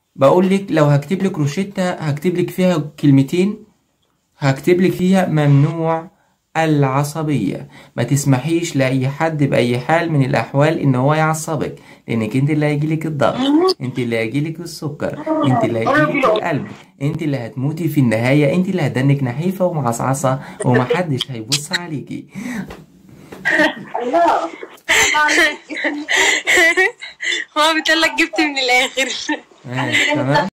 بقول لك لو هكتب لك روشتة هكتب لك فيها كلمتين هكتب لك فيها ممنوع العصبية ما تسمحيش لأي حد بأي حال من الأحوال إن هو يعصبك لأنك أنت اللي هيجيلك الضغط أنت اللي هيجيلك السكر أنت اللي هيجيلك القلب أنت اللي هتموتي في النهاية أنت اللي هتدنك نحيفة ومعصعصة ومحدش هيبص عليكي الله هو بتقول لك جبت من الاخر ماشي تمام